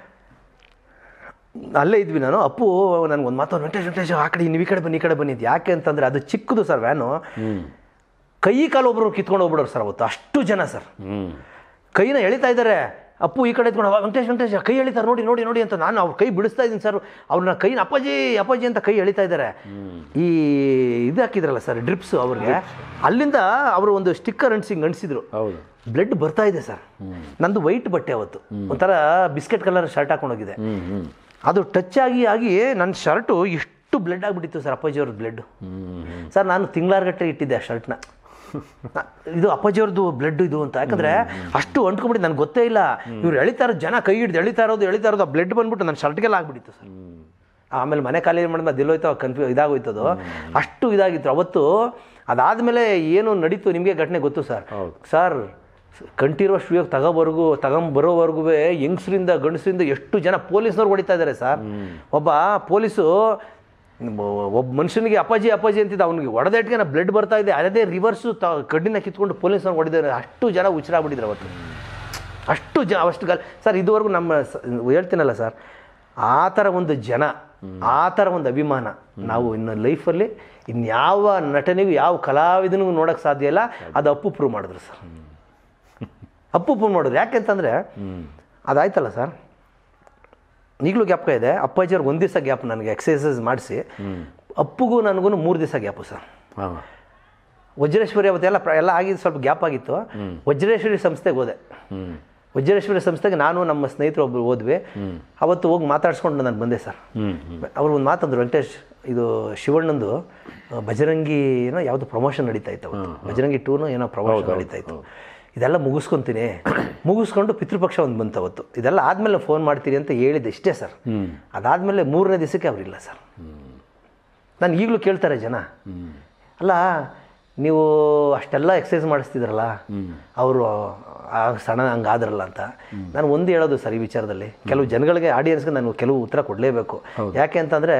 ಅಲ್ಲೇ ಇದ್ವಿ ನಾನು ಅಪ್ಪು ನನಗೆ ಒಂದು ಮಾತು ವೆಂಕಟೇಶ್ ವೆಂಕಟೇಶ್ ಆ ಕಡೆ ನೀವು ಈ ಕಡೆ ಬನ್ನಿ ಈ ಕಡೆ ಬನ್ನಿ ಅಂತ ಯಾಕೆ ಅಂತಂದರೆ ಅದು ಚಿಕ್ಕದು ಸರ್ ವ್ಯಾನು ಹ್ಮ್ ಕೈ ಕಾಲು ಒಬ್ಬರು ಕಿತ್ಕೊಂಡು ಹೋಗ್ಬಿಡೋರು ಸರ್ ಅವತ್ತು ಅಷ್ಟು ಜನ ಸರ್ ಹ್ಮ್ ಕೈನ ಎಳಿತಾ ಇದ್ದಾರೆ ಅಪ್ಪು ಈ ಕಡೆ ಎತ್ಕೊಂಡು "ಅವ ವೆಂಕಟೇಶ್ ವೆಂಕಟೇಶ್ ಕೈ ಎಳಿತಾರೆ ನೋಡಿ ನೋಡಿ ನೋಡಿ ಅಂತ ನಾನು ಅವ್ರ ಕೈ ಬಿಡಿಸ್ತಾ ಇದ್ದೀನಿ ಸರ್ ಅವ್ರನ್ನ ಕೈನ ಅಪ್ಪಾಜಿ ಅಪ್ಪಾಜಿ ಅಂತ ಕೈ ಎಳಿತಾ ಇದ್ದಾರೆ ಈ ಇದು ಹಾಕಿದ್ರಲ್ಲ ಸರ್ ಡ್ರಿಪ್ಸ್ ಅವ್ರಿಗೆ ಅಲ್ಲಿಂದ ಅವರು ಒಂದು ಸ್ಟಿಕ್ಕರ್ ಅಂಟಿಸಿ ಅಂಟಿಸಿದ್ರು ಹೌದು ಬ್ಲಡ್ ಬರ್ತಾ ಇದೆ ಸರ್ ನಂದು ವೈಟ್ ಬಟ್ಟೆ ಅವತ್ತು ಒಂಥರ ಬಿಸ್ಕೆಟ್ ಕಲರ್ ಶರ್ಟ್ ಹಾಕೊಂಡೋಗಿದೆ ಹ್ಮ್ ಹ್ಮ್ ಅದು ಟಚ್ ಆಗಿ ಆಗಿ ನನ್ನ ಶರ್ಟು ಇಷ್ಟು ಬ್ಲಡ್ ಆಗಿಬಿಟ್ಟಿತ್ತು ಸರ್ ಅಪ್ಪಾಜಿಯವ್ರದ್ದು ಬ್ಲಡ್ ಹ್ಮ್ ಸರ್ ನಾನು ತಿಂಗಳಾರ್ಗಟ್ಟೆ ಇಟ್ಟಿದ್ದೆ ಆ ಶರ್ಟ್ನ ಇದು ಅಪ್ಪಾಜಿಯವ್ರದ್ದು ಬ್ಲಡ್ ಇದು ಅಂತ ಯಾಕಂದ್ರೆ ಅಷ್ಟು ಅಂಟ್ಕೊಂಡ್ಬಿಟ್ಟು ನನಗೆ ಗೊತ್ತೇ ಇಲ್ಲ ಇವ್ರು ಎಳಿತಾ ಇರೋದು ಜನ ಕೈ ಹಿಡಿದು ಎಳಿತಾ ಇರೋದು ಎಳಿತಾ ಇರೋದು ಆ ಬ್ಲಡ್ ಬಂದ್ಬಿಟ್ಟು ನನ್ನ ಶರ್ಟ್ಗೆಲ್ಲ ಆಗ್ಬಿಟ್ಟಿತ್ತು ಸರ್ ಆಮೇಲೆ ಮನೆ ಖಾಲಿ ಮಾಡಿದ ಅದೆಲ್ಲೋಯ್ತು ಕನ್ಫ್ಯೂ ಇದಾಗೋಯ್ತು ಅದು ಅಷ್ಟು ಇದಾಗಿತ್ತು ಅವತ್ತು ಅದಾದಮೇಲೆ ಏನು ನಡೀತು ನಿಮಗೆ ಘಟನೆ ಗೊತ್ತು ಸರ್ ಹೌದು. ಸರ್ ಕಂಠಿರುವಷ್ಟು ಇವಾಗ ತಗೋವರೆಗೂ ತಗೊಂಬರೋವರೆಗೂ ಹೆಂಗಸರಿಂದ ಗಂಡಸರಿಂದ ಎಷ್ಟು ಜನ ಪೊಲೀಸ್ನವ್ರು ಹೊಡಿತಾ ಇದ್ದಾರೆ ಸರ್ ಒಬ್ಬ ಪೊಲೀಸು ಒಬ್ಬ ಮನುಷ್ಯನಿಗೆ ಅಪ್ಪಾಜಿ ಅಪ್ಪಾಜಿ ಅಂತಿದ್ದ ಅವನಿಗೆ ಹೊಡೆದೇಟ್ಗೆ ನಾ ಬ್ಲಡ್ ಬರ್ತಾ ಇದೆ ಅದೇ ರಿವರ್ಸು ತ ಕಡ್ಡಿನ ಕಿತ್ಕೊಂಡು ಪೊಲೀಸ್ನವ್ರು ಹೊಡಿದ್ದಾರೆ ಅಷ್ಟು ಜನ ಉಚ್ಚಾಬಿಟ್ಟಿದ್ರು ಅವತ್ತು ಅಷ್ಟು ಜನ ಅಷ್ಟು ಗಲ್ ಸರ್ ಇದುವರೆಗೂ ನಮ್ಮ ಸ- ಹೇಳ್ತೀನಲ್ಲ ಸರ್ ಆ ಥರ ಒಂದು ಜನ ಆ ಥರ ಒಂದು ಅಭಿಮಾನ ನಾವು ಇನ್ನು ಲೈಫಲ್ಲಿ ಇನ್ಯಾವ ನಟನಿಗೂ ಯಾವ ಕಲಾವಿದನಿಗೂ ನೋಡೋಕ್ಕೆ ಸಾಧ್ಯ ಇಲ್ಲ ಅದು ಅಪ್ಪು ಪ್ರೂವ್ ಮಾಡಿದ್ರು ಸರ್ ಅಪ್ಪು ಪ್ರೂವ್ ಮಾಡಿದ್ರು ಯಾಕೆಂತಂದರೆ ಅದಾಯ್ತಲ್ಲ ಸರ್ ಈಗಲೂ ಜ್ಞಾಪಕ ಇದೆ ಅಪ್ಪಾಜಿಯವ್ರಿಗೆ ಒಂದು ದಿವಸ ಗ್ಯಾಪ್ ನನಗೆ ಎಕ್ಸಸೈಸಸ್ ಮಾಡಿಸಿ ಅಪ್ಪುಗೂ ನನಗೂ ಮೂರು ದಿವಸ ಗ್ಯಾಪು ಸರ್ ಹಾ ವಜ್ರೇಶ್ವರಿ ಅವತ್ತೆಲ್ಲ ಪ್ರ- ಎಲ್ಲ ಆಗಿದ್ದು ಸ್ವಲ್ಪ ಗ್ಯಾಪ್ ಆಗಿತ್ತು ವಜ್ರೇಶ್ವರಿ ಸಂಸ್ಥೆಗೆ ಹೋದೆ ಹ್ಮ್ ವಜ್ರೇಶ್ವರಿ ಸಂಸ್ಥೆಗೆ ನಾನು ನಮ್ಮ ಸ್ನೇಹಿತರು ಒಬ್ಬರು ಹೋದ್ವಿ ಅವತ್ತು ಹೋಗಿ ಮಾತಾಡ್ಸ್ಕೊಂಡು ನಾನು ಬಂದೆ ಸರ್ ಹ್ಮ್ ಹ್ಮ್ ಅವ್ರು ಒಂದು ಮಾತಂದ್ರು ವೆಂಕಟೇಶ್ ಇದು ಶಿವಣ್ಣಂದು ಆ, ಬಜರಂಗಿ ಏನೋ ಯಾವುದು ಪ್ರಮೋಷನ್ ನಡೀತಾ ಇತ್ತು ಅವತ್ತು ಬಜರಂಗಿ ಟೂನು ಏನೋ ಪ್ರಮೋಷನ್ ನಡೀತಾ ಇತ್ತು ಇದೆಲ್ಲ ಮುಗಿಸ್ಕೊಂತೀನಿ ಮುಗಿಸ್ಕೊಂಡು ಪಿತೃಪಕ್ಷ ಒಂದು ಬಂತು ಅವತ್ತು ಇದೆಲ್ಲ ಆದಮೇಲೆ ಫೋನ್ ಮಾಡ್ತೀನಿ ಅಂತ ಹೇಳಿದ್ದು ಇಷ್ಟೇ ಸರ್ ಹ್ಮ್ ಅದಾದಮೇಲೆ ಮೂರನೇ ದಿವಸಕ್ಕೆ ಅವರಿಲ್ಲ ಸರ್ ನಾನು ಈಗಲೂ ಕೇಳ್ತಾರೆ ಜನ ಅಲ್ಲ ನೀವು ಅಷ್ಟೆಲ್ಲ ಎಕ್ಸಸೈಸ್ ಮಾಡಿಸ್ತಿದ್ರಲ್ಲ ಅವರು ಸಣ್ಣ ಹಂಗೆ ಆದ್ರಲ್ಲ ಅಂತ ನಾನು ಒಂದು ಹೇಳೋದು ಸರ್ ಈ ವಿಚಾರದಲ್ಲಿ ಕೆಲವು ಜನಗಳಿಗೆ ಆಡಿಯನ್ಸ್ಗೆ ನಾನು ಕೆಲವು ಉತ್ತರ ಕೊಡಲೇಬೇಕು ಯಾಕೆ ಅಂತಂದರೆ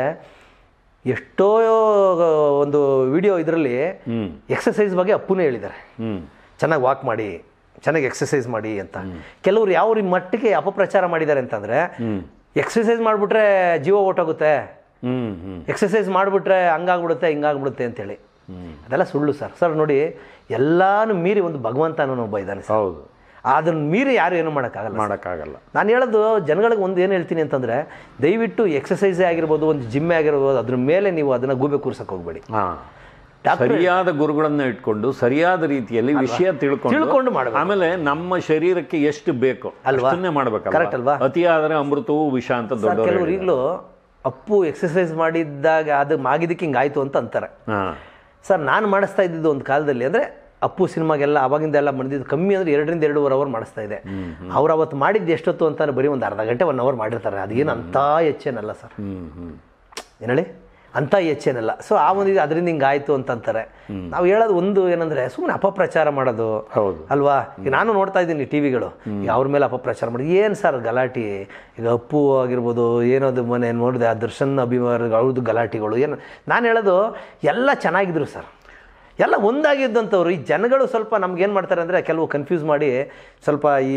ಎಷ್ಟೋ ಒಂದು ವಿಡಿಯೋ ಇದರಲ್ಲಿ ಹ್ಮ್ ಎಕ್ಸಸೈಸ್ ಬಗ್ಗೆ ಅಪ್ಪನೇ ಹೇಳಿದ್ದಾರೆ ಹ್ಮ್ ಚೆನ್ನಾಗಿ ವಾಕ್ ಮಾಡಿ ಚೆನ್ನಾಗಿ ಎಕ್ಸಸೈಸ್ ಮಾಡಿ ಅಂತ ಕೆಲವರು ಯಾವ ಮಟ್ಟಿಗೆ ಅಪಪ್ರಚಾರ ಮಾಡಿದ್ದಾರೆ ಅಂತಂದರೆ ಎಕ್ಸಸೈಸ್ ಮಾಡಿಬಿಟ್ರೆ ಜೀವ ಹೊಟ್ಟೋಗುತ್ತೆ ಹ್ಮ್ ಹ್ಮ್ ಎಕ್ಸಸೈಸ್ ಮಾಡಿಬಿಟ್ರೆ ಹಂಗಾಗ್ಬಿಡುತ್ತೆ ಹಿಂಗಾಗ್ಬಿಡುತ್ತೆ ಅಂತೇಳಿ ಅದೆಲ್ಲ ಸುಳ್ಳು ಸರ್ ಸರ್ ನೋಡಿ ಎಲ್ಲಾನು ಮೀರಿ ಒಂದು ಭಗವಂತ ಅನ್ನೋ ಒಬ್ಬ ಇದ್ದಾನೆ ಸರ್ ಹೌದು ಅದನ್ನ ಮೀರಿ ಯಾರು ಏನು ಮಾಡೋಕ್ಕಾಗಲ್ಲ ಮಾಡೋಕ್ಕಾಗಲ್ಲ ನಾನು ಹೇಳೋದು ಜನಗಳಿಗೆ ಒಂದು ಏನು ಹೇಳ್ತೀನಿ ಅಂತಂದರೆ ದಯವಿಟ್ಟು ಎಕ್ಸಸೈಸೇ ಆಗಿರ್ಬೋದು ಒಂದು ಜಿಮ್ಮೇ ಆಗಿರ್ಬೋದು ಅದ್ರ ಮೇಲೆ ನೀವು ಅದನ್ನು ಗೂಬೆ ಕೂರ್ಸಕ್ಕೆ ಹೋಗ್ಬೇಡಿ ಹಾ ಡಾಕ್ಟರ್ ಸರಿಯಾದ ಗುರುಗಳನ್ನ ಇಟ್ಕೊಂಡು ಸರಿಯಾದ ರೀತಿಯಲ್ಲಿ ವಿಷಯ ತಿಳ್ಕೊಂಡು ತಿಳ್ಕೊಂಡು ಮಾಡ್ಬೇಕು. ಆಮೇಲೆ ನಮ್ಮ ಶರೀರಕ್ಕೆ ಎಷ್ಟು ಬೇಕು ಅಲ್ವಾ? ಅಷ್ಟನ್ನೇ ಮಾಡ್ಬೇಕಲ್ವಾ Correct ಅಲ್ವಾ? ಅತಿ ಆದ್ರೆ ಅಮೃತವು ವಿಷ ಅಂತ ಸರ್ ದೊಡ್ಡವರು ಕೆಲವರು ಈಗಲೂ ಅಪ್ಪು ಎಕ್ಸಸೈಸ್ ಮಾಡಿದ್ದಾಗ ಅದು ಆಗಿದ್ದಕ್ಕೆ ಹಿಂಗಾಯ್ತು ಅಂತ ಅಂತಾರೆ ಹಾ ಸರ್ ನಾನು ಮಾಡಿಸ್ತಾ ಇದ್ದಿದ್ದು ಒಂದು ಕಾಲದಲ್ಲಿ ಅಂದರೆ ಅಪ್ಪು ಸಿನಿಮಾಗೆಲ್ಲ ಅವಾಗಿಂದ ಎಲ್ಲ ಮಾಡಿದ್ದು ಕಮ್ಮಿ ಅಂದರೆ ಎರಡರಿಂದ ಎರಡೂವರೆ ಅವರ್ ಮಾಡಿಸ್ತಾ ಇದೆ ಅವ್ರು ಅವತ್ತು ಮಾಡಿದ್ದು ಎಷ್ಟೊತ್ತು ಅಂತ ಬರೀ ಒಂದು ಅರ್ಧ ಗಂಟೆ ಒನ್ ಅವರ್ ಮಾಡಿರ್ತಾರೆ ಅದೇನು ಅಂಥ ಹೆಚ್ಚೇನಲ್ಲ ಸರ್ ಹ್ಮ್ ಹ್ಮ್ ಏನು ಹೇಳಿ ಅಂಥ ಹೆಚ್ಚೇನಲ್ಲ ಸೊ ಆ ಒಂದು ಇದು ಅದರಿಂದ ಹಿಂಗೆ ಆಯಿತು ಅಂತಂತಾರೆ ನಾವು ಹೇಳೋದು ಒಂದು ಏನಂದರೆ ಸುಮ್ಮನೆ ಅಪಪ್ರಚಾರ ಮಾಡೋದು ಹೌದು ಅಲ್ವಾ ಈಗ ನಾನು ನೋಡ್ತಾ ಇದ್ದೀನಿ ಟಿ ವಿಗಳು ಈಗ ಅವ್ರ ಮೇಲೆ ಅಪಪ್ರಚಾರ ಮಾಡಿ ಏನು ಸರ್ ಗಲಾಟೆ ಈಗ ಅಪ್ಪು ಆಗಿರ್ಬೋದು ಏನೋದು ಮನೆ ನೋಡಿದೆ ಆ ದರ್ಶನ್ ಅಭಿಮಾನ ಅವ್ರದ್ದು ಗಲಾಟೆಗಳು ಏನು ನಾನು ಹೇಳೋದು ಎಲ್ಲ ಚೆನ್ನಾಗಿದ್ರು ಸರ್ ಎಲ್ಲ ಒಂದಾಗಿದ್ದಂಥವ್ರು ಈ ಜನಗಳು ಸ್ವಲ್ಪ ನಮ್ಗೇನು ಮಾಡ್ತಾರೆ ಅಂದರೆ ಕೆಲವು ಕನ್ಫ್ಯೂಸ್ ಮಾಡಿ ಸ್ವಲ್ಪ ಈ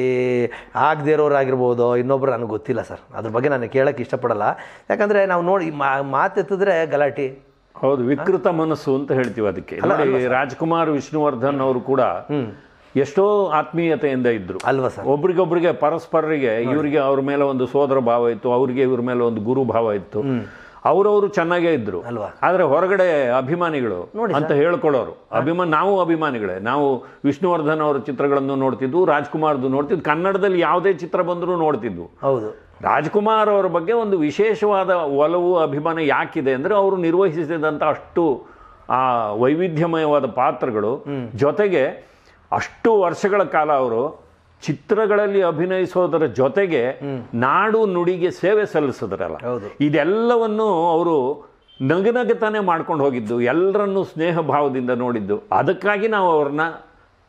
ಆಗದೇ ಇರೋರಾಗಿರ್ಬೋದು ಇನ್ನೊಬ್ರು ನನಗೆ ಗೊತ್ತಿಲ್ಲ ಸರ್ ಅದ್ರ ಬಗ್ಗೆ ನಾನು ಕೇಳೋಕ್ಕೆ ಇಷ್ಟಪಡಲ್ಲ ಯಾಕಂದರೆ ನಾವು ನೋಡಿ ಮಾತೆತ್ತಿದ್ರೆ ಗಲಾಟೆ ಹೌದು ವಿಕೃತ ಮನಸ್ಸು ಅಂತ ಹೇಳ್ತೀವಿ ಅದಕ್ಕೆ ನೋಡಿ ರಾಜ್ಕುಮಾರ್ ವಿಷ್ಣುವರ್ಧನ್ ಅವರು ಕೂಡ ಎಷ್ಟೋ ಆತ್ಮೀಯತೆಯಿಂದ ಇದ್ರು ಅಲ್ವಾ ಸರ್ ಒಬ್ರಿಗೊಬ್ರಿಗೆ ಪರಸ್ಪರರಿಗೆ ಇವರಿಗೆ ಅವ್ರ ಮೇಲೆ ಒಂದು ಸೋದರ ಭಾವ ಇತ್ತು ಅವ್ರಿಗೆ ಇವ್ರ ಮೇಲೆ ಒಂದು ಗುರು ಭಾವ ಇತ್ತು ಅವರವರು ಚೆನ್ನಾಗೇ ಇದ್ರು ಅಲ್ವಾ? ಆದ್ರೆ ಹೊರಗಡೆ ಅಭಿಮಾನಿಗಳು ಅಂತ ಹೇಳ್ಕೊಳ್ಳೋರು ಅಭಿಮಾನ ನಾವು ಅಭಿಮಾನಿಗಳೇ ನಾವು ವಿಷ್ಣುವರ್ಧನ್ ಅವರ ಚಿತ್ರಗಳನ್ನು ನೋಡ್ತಿದ್ವು ರಾಜ್ಕುಮಾರ್ದು ನೋಡ್ತಿದ್ವು ಕನ್ನಡದಲ್ಲಿ ಯಾವುದೇ ಚಿತ್ರ ಬಂದರೂ ನೋಡ್ತಿದ್ವು ಹೌದು ರಾಜ್ಕುಮಾರ್ ಅವರ ಬಗ್ಗೆ ಒಂದು ವಿಶೇಷವಾದ ಒಲವು ಅಭಿಮಾನ ಯಾಕಿದೆ ಅಂದ್ರೆ ಅವರು ನಿರ್ವಹಿಸಿದಂಥ ಅಷ್ಟು ಆ ವೈವಿಧ್ಯಮಯವಾದ ಪಾತ್ರಗಳು ಜೊತೆಗೆ ಅಷ್ಟು ವರ್ಷಗಳ ಕಾಲ ಅವರು ಚಿತ್ರಗಳಲ್ಲಿ ಅಭಿನಯಿಸೋದರ ಜೊತೆಗೆ ನಾಡು ನುಡಿಗೆ ಸೇವೆ ಸಲ್ಲಿಸಿದ್ರಲ್ಲ ಹೌದು. ಇದೆಲ್ಲವನ್ನು ಅವರು ನಗನಗತಾನೆ ಮಾಡ್ಕೊಂಡು ಹೋಗಿದ್ದು ಎಲ್ಲರನ್ನೂ ಸ್ನೇಹ ಭಾವದಿಂದ ನೋಡಿದ್ದು ಅದಕ್ಕಾಗಿ ನಾವು ಅವ್ರನ್ನ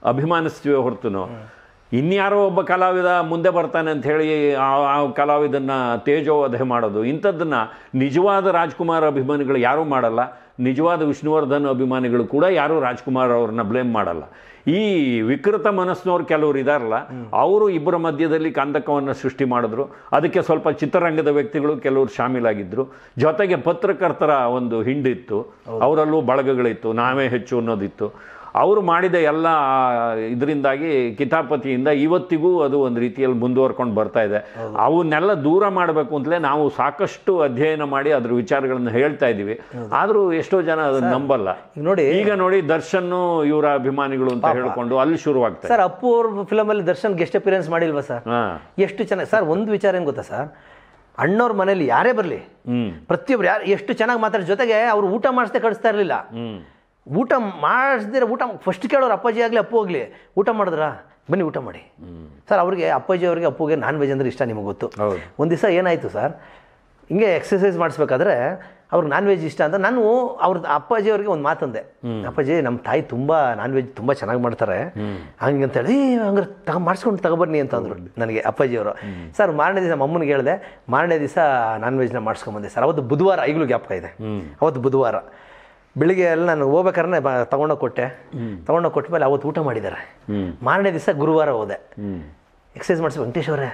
ಅಭಿಮಾನಿಸ್ತೀವಿ ಹೊರತು ಇನ್ಯಾರೋ ಒಬ್ಬ ಕಲಾವಿದ ಮುಂದೆ ಬರ್ತಾನೆ ಅಂತ ಹೇಳಿ ಆ ಆ ಕಲಾವಿದನ್ನ ತೇಜೋವಧೆ ಮಾಡೋದು ಇಂಥದ್ದನ್ನ ನಿಜವಾದ ರಾಜ್ಕುಮಾರ್ ಅಭಿಮಾನಿಗಳು ಯಾರೂ ಮಾಡಲ್ಲ ನಿಜವಾದ ವಿಷ್ಣುವರ್ಧನ್ ಅಭಿಮಾನಿಗಳು ಕೂಡ ಯಾರೂ ರಾಜ್ಕುಮಾರ್ ಅವ್ರನ್ನ ಬ್ಲೇಮ್ ಮಾಡಲ್ಲ ಈ ವಿಕೃತ ಮನಸ್ಸಿನವ್ರು ಕೆಲವರು ಇದಾರಲ್ಲ ಅವರು ಇಬ್ಬರ ಮಧ್ಯದಲ್ಲಿ ಕಂದಕವನ್ನು ಸೃಷ್ಟಿ ಮಾಡಿದ್ರು ಅದಕ್ಕೆ ಸ್ವಲ್ಪ ಚಿತ್ರರಂಗದ ವ್ಯಕ್ತಿಗಳು ಕೆಲವರು ಶಾಮೀಲಾಗಿದ್ದರು ಜೊತೆಗೆ ಪತ್ರಕರ್ತರ ಒಂದು ಹಿಂಡಿತ್ತು ಅವರಲ್ಲೂ ಬಳಗಗಳಿತ್ತು ನಾವೇ ಹೆಚ್ಚು ಅನ್ನೋದಿತ್ತು ಅವರು ಮಾಡಿದ ಎಲ್ಲ ಇದರಿಂದಾಗಿ ಕಿತಾಪತಿಯಿಂದ ಇವತ್ತಿಗೂ ಅದು ಒಂದು ರೀತಿಯಲ್ಲಿ ಮುಂದುವರ್ಕೊಂಡು ಬರ್ತಾ ಇದೆ ಅವನ್ನೆಲ್ಲ ದೂರ ಮಾಡಬೇಕು ಅಂತಲೇ ನಾವು ಸಾಕಷ್ಟು ಅಧ್ಯಯನ ಮಾಡಿ ಅದ್ರ ವಿಚಾರಗಳನ್ನು ಹೇಳ್ತಾ ಇದ್ದೀವಿ ಆದರೂ ಎಷ್ಟೋ ಜನ ಅದನ್ನ ನಂಬಲ್ಲ ಈಗ ನೋಡಿ ಈಗ ನೋಡಿ ದರ್ಶನ್ ಇವರ ಅಭಿಮಾನಿಗಳು ಅಂತ ಹೇಳ್ಕೊಂಡು ಅಲ್ಲಿ ಶುರುವಾಗ್ತದೆ ಸರ್ ಅಪ್ಪು ಅವ್ರ ಫಿಲಮಲ್ಲಿ ದರ್ಶನ್ ಗೆಸ್ಟ್ ಅಪಿಯರೆನ್ಸ್ ಮಾಡಿಲ್ವಾ ಸರ್ ಹಾ ಎಷ್ಟು ಚೆನ್ನಾಗಿ ಸರ್ ಒಂದು ವಿಚಾರ ಏನು ಗೊತ್ತಾ ಸರ್ ಅಣ್ಣವ್ರ ಮನೇಲಿ ಯಾರೇ ಬರಲಿ ಹ್ಮ್ ಪ್ರತಿಯೊಬ್ರು ಯಾರು ಎಷ್ಟು ಚೆನ್ನಾಗಿ ಮಾತಾಡೋ ಜೊತೆಗೆ ಅವ್ರು ಊಟ ಮಾಡಿಸ್ದೆ ಕಳಿಸ್ತಾ ಇರಲಿಲ್ಲ ಹ್ಮ್ ಊಟ ಮಾಡಿಸ್ದಿರ ಊಟ ಫಸ್ಟ್ ಕೇಳೋರು ಅಪ್ಪಾಜಿ ಆಗಲಿ ಅಪ್ಪು ಆಗಲಿ ಊಟ ಮಾಡಿದ್ರಾ ಬನ್ನಿ ಊಟ ಮಾಡಿ ಸರ್ ಅವ್ರಿಗೆ ಅಪ್ಪಾಜಿ ಅವ್ರಿಗೆ ಅಪ್ಪುಗೆ ನಾನ್ ವೆಜ್ ಅಂದ್ರೆ ಇಷ್ಟ ನಿಮಗೆ ಗೊತ್ತು ಹೌದು ಒಂದು ದಿವಸ ಏನಾಯಿತು ಸರ್ ಹಿಂಗೆ ಎಕ್ಸಸೈಸ್ ಮಾಡಿಸ್ಬೇಕಾದ್ರೆ ಅವ್ರಿಗೆ ನಾನ್ ವೆಜ್ ಇಷ್ಟ ಅಂತ ನಾನು ಅವ್ರ ಅಪ್ಪಾಜಿ ಅವ್ರಿಗೆ ಒಂದು ಮಾತಂದೆ ಅಪ್ಪಾಜಿ ನಮ್ಮ ತಾಯಿ ತುಂಬ ನಾನ್ ವೆಜ್ ತುಂಬ ಚೆನ್ನಾಗಿ ಮಾಡ್ತಾರೆ ಹಂಗೆ ಅಂತ ಹೇಳಿ "ಏ, ಹಂಗಾರೆ ತಗ ಮಾಡಿಸ್ಕೊಂಡು ತಗೊಬನ್ನಿ ಅಂತ ಅಂದರು ನನಗೆ ಅಪ್ಪಾಜಿಯವರು ಸರ್ ಮಾರನೇ ದಿವಸ ಅಮ್ಮನಿಗೆ ಹೇಳಿದೆ ಮಾರನೇ ದಿವಸ ನಾನ್ ವೆಜ್ನ ಮಾಡಿಸ್ಕೊಂಬಂದೆ ಸರ್ ಅವತ್ತು ಬುಧವಾರ ಈಗಲೂ ಜ್ಞಾಪಕ ಇದೆ ಅವತ್ತು ಬುಧವಾರ ಬೆಳಿಗ್ಗೆ ಎಲ್ಲ ನಾನು ಹೋಗ್ಬೇಕಾದ್ರೆ ಬ ತೊಗೊಂಡೋಗಿ ಕೊಟ್ಟೆ ತೊಗೊಂಡೋಗಿ ಕೊಟ್ಟ ಮೇಲೆ ಅವತ್ತು ಊಟ ಮಾಡಿದ್ದಾರೆ ಮಾರನೇ ದಿವಸ ಗುರುವಾರ ಹೋದೆ ಎಕ್ಸಸೈಸ್ ಮಾಡಿಸಿ ವೆಂಕಟೇಶ್ ಅವರೇ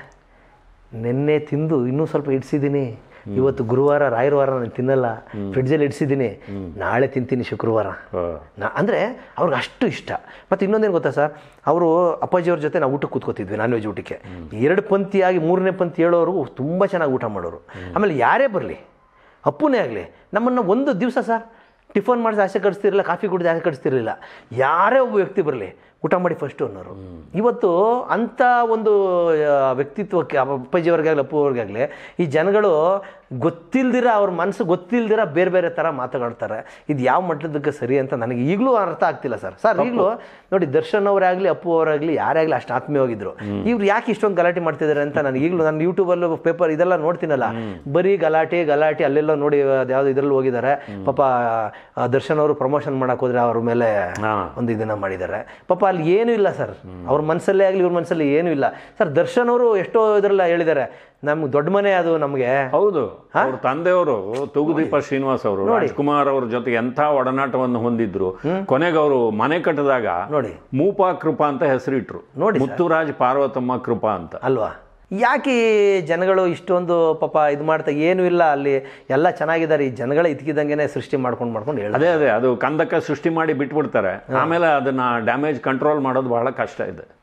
ನಿನ್ನೆ ತಿಂದು ಇನ್ನೂ ಸ್ವಲ್ಪ ಇಡ್ಸಿದ್ದೀನಿ ಇವತ್ತು ಗುರುವಾರ ರಾಯರವಾರ ನಾನು ತಿನ್ನಲ್ಲ ಫ್ರಿಡ್ಜಲ್ಲಿ ಇಡ್ಸಿದ್ದೀನಿ ನಾಳೆ ತಿಂತೀನಿ ಶುಕ್ರವಾರ ಹಾ. ನಾ ಅಂದರೆ ಅವ್ರಿಗೆ ಅಷ್ಟು ಇಷ್ಟ ಮತ್ತು ಇನ್ನೊಂದೇನು ಗೊತ್ತಾ ಸರ್ ಅವರು ಅಪ್ಪಾಜಿಯವ್ರ ಜೊತೆ ನಾವು ಊಟಕ್ಕೆ ಕೂತ್ಕೋತಿದ್ವಿ ನಾನ್ ವೆಜ್ ಊಟಕ್ಕೆ ಎರಡು ಪಂಕ್ತಿಯಾಗಿ ಮೂರನೇ ಪಂಕ್ತಿ ಹೇಳೋರು ತುಂಬ ಚೆನ್ನಾಗಿ ಊಟ ಮಾಡೋರು ಆಮೇಲೆ ಯಾರೇ ಬರಲಿ ಅಪ್ಪುನೇ ಆಗಲಿ ನಮ್ಮನ್ನು ಒಂದು ದಿವಸ ಸರ್ ಟಿಫನ್ ಮಾಡಿಸಿ ಆಸೆ ಕಡಿಸ್ತಿರಲಿಲ್ಲ ಕಾಫಿ ಕುಡಿದು ಆಸೆ ಕಡಿಸ್ತಿರಲಿಲ್ಲ ಯಾರೇ ಒಬ್ಬ ವ್ಯಕ್ತಿ ಬರಲಿ ಊಟ ಮಾಡಿ ಫಸ್ಟು ಅನ್ನೋರು ಇವತ್ತು ಅಂಥ ಒಂದು ಆ, ವ್ಯಕ್ತಿತ್ವಕ್ಕೆ ಅಪ್ಪಾಜಿಯವ್ರಿಗಾಗಲಿ ಅಪ್ಪು ಅವ್ರಿಗಾಗಲಿ ಈ ಜನಗಳು ಗೊತ್ತಿಲ್ದಿರ ಅವ್ರ ಮನಸ್ಸು ಗೊತ್ತಿಲ್ದಿರ ಬೇರೆ ಬೇರೆ ಥರ ಮಾತನಾಡ್ತಾರೆ ಇದು ಯಾವ ಮಟ್ಟದಕ್ಕೆ ಸರಿ ಅಂತ ನನಗೆ ಈಗಲೂ ಅರ್ಥ ಆಗ್ತಿಲ್ಲ ಸರ್ ಸರ್ ಈಗಲೂ ನೋಡಿ ದರ್ಶನ್ ಅವರಾಗಲಿ ಅಪ್ಪು ಅವರಾಗಲಿ ಯಾರೇ ಆಗಲಿ ಅಷ್ಟು ಆತ್ಮೀಯವಾಗಿದ್ರು ಇವ್ರು ಯಾಕೆ ಇಷ್ಟೊಂದು ಗಲಾಟೆ ಮಾಡ್ತಿದ್ದಾರೆ ಅಂತ ನನಗೆ ಈಗಲೂ ನಾನು ಯೂಟ್ಯೂಬಲ್ಲೂ ಪೇಪರ್ ಇದೆಲ್ಲ ನೋಡ್ತೀನಲ್ಲ ಬರೀ ಗಲಾಟೆ ಗಲಾಟೆ ಅಲ್ಲೆಲ್ಲ ನೋಡಿ ಯಾವ್ದು ಇದರಲ್ಲಿ ಹೋಗಿದ್ದಾರೆ ಪಾಪ ಆ, ದರ್ಶನ್ ಅವರು ಪ್ರಮೋಷನ್ ಮಾಡಕ್ ಹೋದ್ರೆ ಅವ್ರ ಮೇಲೆ ಹಾ. ಒಂದು ಇದನ್ನ ಮಾಡಿದ್ದಾರೆ ಪಾಪ ಅಲ್ಲಿ ಏನೂ ಇಲ್ಲ ಸರ್ ಅವ್ರ ಮನಸ್ಸಲ್ಲೇ ಆಗಲಿ ಇವ್ರ ಮನಸ್ಸಲ್ಲಿ ಏನೂ ಇಲ್ಲ ಸರ್ ದರ್ಶನ್ ಅವರು ಎಷ್ಟೋ ಇದ್ರಲ್ಲ ಹೇಳಿದ್ದಾರೆ ನಮ್ಗೆ ದೊಡ್ಡ ಮನೆ ಅದು ನಮಗೆ ಹೌದು ಅವ್ರ ತಂದೆಯವರು ತೂಗುದೀಪ ಶ್ರೀನಿವಾಸ್ ಅವರು ರಾಜ್ಕುಮಾರ್ ಅವ್ರ ಜೊತೆ ಎಂಥ ಒಡನಾಟವನ್ನು ಹೊಂದಿದ್ರು ಕೊನೆಗೆ ಅವರು ಮನೆ ಕಟ್ಟಿದಾಗ ನೋಡಿ ಮೂಪಾ ಕೃಪಾ ಅಂತ ಹೆಸರಿಟ್ರು ನೋಡಿ ಮುತ್ತುರಾಜ್ ಪಾರ್ವತಮ್ಮ ಕೃಪಾ ಅಂತ ಅಲ್ವಾ ಯಾಕೆ ಈ ಜನಗಳು ಇಷ್ಟೊಂದು ಪಾಪ ಇದು ಮಾಡ್ತಾ ಏನೂ ಇಲ್ಲ ಅಲ್ಲಿ ಎಲ್ಲ ಚೆನ್ನಾಗಿದ್ದಾರೆ ಈ ಜನಗಳೇ ಇದ್ಕಿದಂಗೆನೆ ಸೃಷ್ಟಿ ಮಾಡ್ಕೊಂಡು ಮಾಡ್ಕೊಂಡು ಹೇಳ ಅದೇ ಅದೇ ಅದು ಕಂದಕ ಸೃಷ್ಟಿ ಮಾಡಿ ಬಿಟ್ಬಿಡ್ತಾರೆ ಆಮೇಲೆ ಅದನ್ನ ಡ್ಯಾಮೇಜ್ ಕಂಟ್ರೋಲ್ ಮಾಡೋದು ಬಹಳ ಕಷ್ಟ ಇದೆ